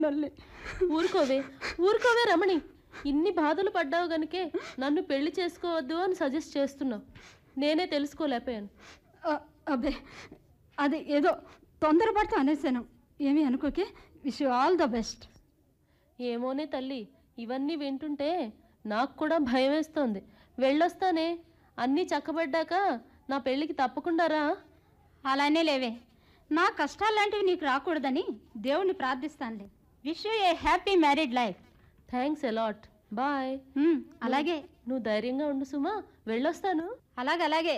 మళ్ళీ ఊరుకోవే ఊరుకోవే రమణి ఇన్ని బాధలు పడ్డావు గనుకే నన్ను పెళ్లి చేసుకోవద్దు అని సజెస్ట్ చేస్తున్నావు నేనే తెలుసుకోలేకపోయాను అ- అబ్బే అది ఏదో తొందరపడుతూ అనేసాను ఏమీ అనుకోకే విష్ ఆల్ ద బెస్ట్ ఏమోనే తల్లి ఇవన్నీ వింటుంటే నాకు కూడా భయం వేస్తోంది వెళ్ళొస్తానే అన్నీ చక్కబడ్డాక నా పెళ్ళికి తప్పకుండా రా అలానే లేవే నా కష్టాలు లాంటివి నీకు రాకూడదని దేవుణ్ణి ప్రార్థిస్తానులే wish you a happy married life thanks a lot bye అలాగే నువ్వు ధైర్యంగా ఉండు సుమా వెళ్ళొస్తాను అలాగే అలాగే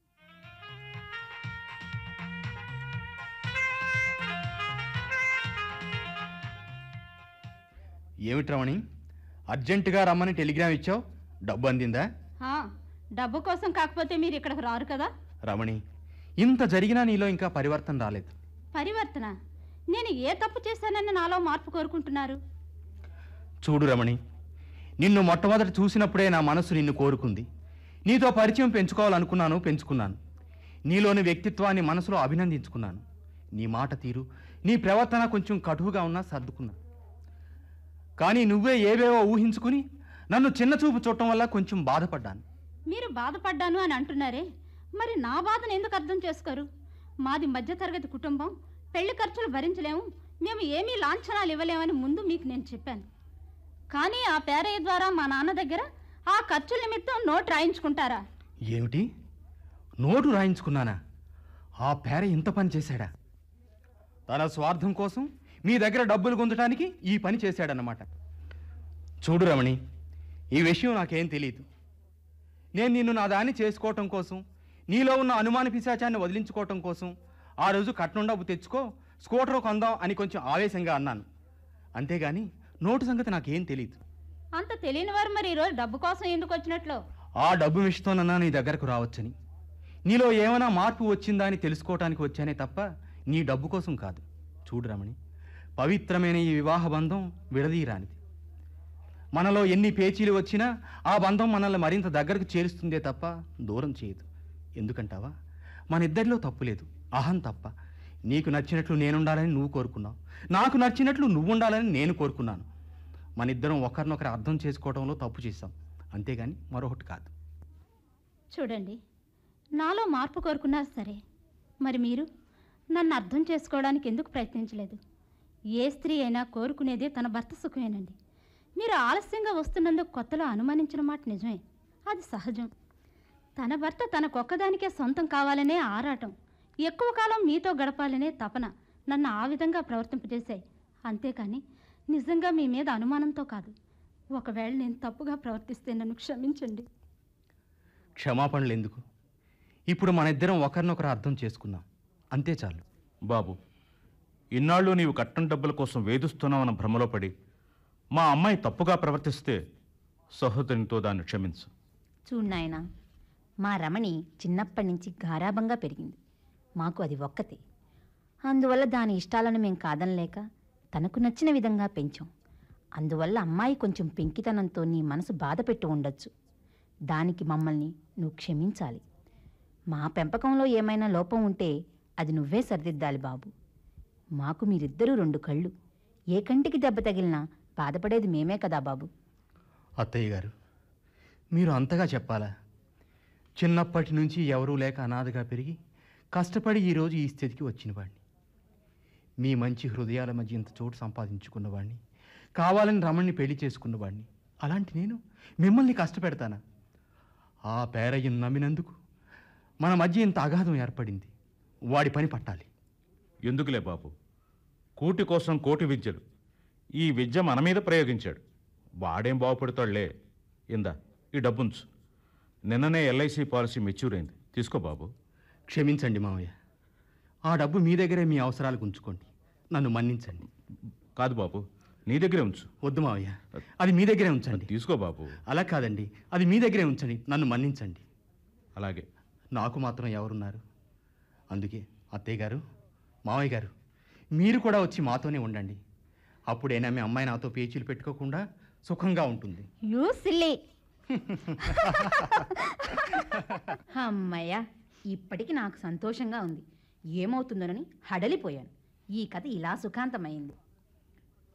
ఏమిటి రమణి అర్జెంటుగా రమ్మని టెలిగ్రామ్ ఇచ్చావు డబ్బు అందిందా ఆ, డబ్బు కోసం కాకపోతే మీరు ఇక్కడికి రారు కదా రమణి ఇంత జరిగినా నీలో ఇంకా పరివర్తన రాలేదు పరివర్తన నేను ఏ తప్పు చేశానని నాలో మార్పు కోరుకుంటున్నారు చూడు రమణి నిన్ను మొట్టమొదట చూసినప్పుడే నా మనసు నిన్ను కోరుకుంది నీతో పరిచయం పెంచుకోవాలనుకున్నాను పెంచుకున్నాను నీలోని వ్యక్తిత్వాన్ని మనసులో అభినందించుకున్నాను నీ మాట తీరు నీ ప్రవర్తన కొంచెం కటువుగా ఉన్నా సర్దుకున్నా కానీ నువ్వే ఏవేవో ఊహించుకుని నన్ను చిన్న చూపు చూడటం వల్ల కొంచెం బాధపడ్డాను మీరు బాధపడ్డాను అని అంటున్నారే మరి నా బాధను ఎందుకు అర్థం చేసుకోరు మాది మధ్యతరగతి కుటుంబం పెళ్లి ఖర్చులు భరించలేము మేము ఏమీ లాంఛనాలు ఇవ్వలేమని ముందు మీకు నేను చెప్పాను కానీ ఆ పేరయ్య ద్వారా మా నాన్న దగ్గర ఆ ఖర్చుల నిమిత్తం నోట్ రాయించుకుంటారా ఏమిటి నోటు రాయించుకున్నానా ఆ పేర ఇంత పని చేశాడా తన స్వార్థం కోసం మీ దగ్గర డబ్బులు గుంజటానికి ఈ పని చేశాడన్నమాట చూడు రమణి ఈ విషయం నాకేం తెలియదు నేను నిన్ను నా దాన్ని చేసుకోవటం కోసం నీలో ఉన్న అనుమాన పిశాచాన్ని వదిలించుకోవటం కోసం ఆ రోజు కట్నం డబ్బు తెచ్చుకో స్కూటర్ కొందాం అని కొంచెం ఆవేశంగా అన్నాను అంతేగాని నోటు సంగతి నాకేం తెలియదు అంత తెలియని వారు మరి ఈరోజు డబ్బు కోసం ఎందుకు వచ్చినట్లు ఆ డబ్బు విషయంతోనన్నా నీ దగ్గరకు రావచ్చని నీలో ఏమైనా మార్పు వచ్చిందా అని తెలుసుకోవటానికి వచ్చానే తప్ప నీ డబ్బు కోసం కాదు చూడు రమణి పవిత్రమైన ఈ వివాహ బంధం విడదీయరానిది మనలో ఎన్ని పేచీలు వచ్చినా ఆ బంధం మనల్ని మరింత దగ్గరకు చేరుస్తుందే తప్ప దూరం చేయదు ఎందుకంటావా మన ఇద్దరిలో తప్పు లేదు అహం తప్ప నీకు నచ్చినట్లు నేనుండాలని నువ్వు కోరుకున్నావు నాకు నచ్చినట్లు నువ్వు ఉండాలని నేను కోరుకున్నాను మన ఇద్దరం ఒకరినొకరు అర్థం చేసుకోవడంలో తప్పు చేశాం అంతేగాని మరొకటి కాదు చూడండి నాలో మార్పు కోరుకున్నారు సరే మరి మీరు నన్ను అర్థం చేసుకోవడానికి ఎందుకు ప్రయత్నించలేదు ఏ స్త్రీ అయినా కోరుకునేదే తన భర్త సుఖమేనండి మీరు ఆలస్యంగా వస్తున్నందుకు కొత్తలో అనుమానించిన మాట నిజమే అది సహజం తన భర్త తనకొక్కదానికే సొంతం కావాలనే ఆరాటం ఎక్కువ కాలం మీతో గడపాలనే తపన నన్ను ఆ విధంగా ప్రవర్తింపజేశాయి అంతేకాని నిజంగా మీ మీద అనుమానంతో కాదు ఒకవేళ నేను తప్పుగా ప్రవర్తిస్తే నన్ను క్షమించండి క్షమాపణలు ఎందుకు ఇప్పుడు మన ఇద్దరం ఒకరినొకరు అర్థం చేసుకున్నాం అంతే చాలు బాబు ఇన్నాళ్ళు నీవు కట్నం డబ్బుల కోసం వేధిస్తున్నావన్న భ్రమలో పడి మా అమ్మాయి తప్పుగా ప్రవర్తిస్తే సహోదరునితో దాన్ని క్షమించు చూడు నాయనా మా రమణి చిన్నప్పటి నుంచి గారాబంగా పెరిగింది మాకు అది ఒక్కతే అందువల్ల దాని ఇష్టాలను మేం కాదనలేక తనకు నచ్చిన విధంగా పెంచాం అందువల్ల అమ్మాయి కొంచెం పెంకితనంతో నీ మనసు బాధ పెట్టి ఉండొచ్చు దానికి మమ్మల్ని నువ్వు క్షమించాలి మా పెంపకంలో ఏమైనా లోపం ఉంటే అది నువ్వే సరిదిద్దాలి బాబు మాకు మీరిద్దరూ రెండు కళ్ళు ఏ కంటికి దెబ్బ తగిలినా బాధపడేది మేమే కదా బాబు అత్తయ్య గారు మీరు అంతగా చెప్పాలా చిన్నప్పటి నుంచి ఎవరూ లేక అనాథగా పెరిగి కష్టపడి ఈరోజు ఈ స్థితికి వచ్చిన వాడిని మీ మంచి హృదయాల మధ్య ఇంత చోటు సంపాదించుకున్నవాడిని కావాలని రమణ్ణి పెళ్లి చేసుకున్నవాడిని అలాంటి నేను మిమ్మల్ని కష్టపెడతానా ఆ పేరయ్యను నమ్మినందుకు మన మధ్య ఇంత అగాధం ఏర్పడింది వాడి పని పట్టాలి ఎందుకులే బాబు కూటి కోసం కోటి విద్యలు ఈ విద్య మన మీద ప్రయోగించాడు వాడేం బాగుపడతాడులే ఇందా ఈ డబ్బుంచు నిన్ననే ఎల్ఐసి పాలసీ మెచ్యూర్ అయింది తీసుకో బాబు క్షమించండి మావయ్య ఆ డబ్బు మీ దగ్గరే మీ అవసరాలకు ఉంచుకోండి నన్ను మన్నించండి కాదు బాబు నీ దగ్గరే ఉంచు వద్దు మావయ్య అది మీ దగ్గరే ఉంచండి తీసుకో బాబు అలా కాదండి అది మీ దగ్గరే ఉంచండి నన్ను మన్నించండి అలాగే నాకు మాత్రం ఎవరున్నారు అందుకే అత్తయ్య గారు మావయ్య గారు మీరు కూడా వచ్చి మాతోనే ఉండండి అప్పుడైనా మీ అమ్మాయి నాతో పేచీలు పెట్టుకోకుండా సుఖంగా ఉంటుంది యూ సిల్లీ అమ్మయ్య ఇప్పటికి నాకు సంతోషంగా ఉంది ఏమవుతుందోనని హడలిపోయాను ఈ కథ ఇలా సుఖాంతమైంది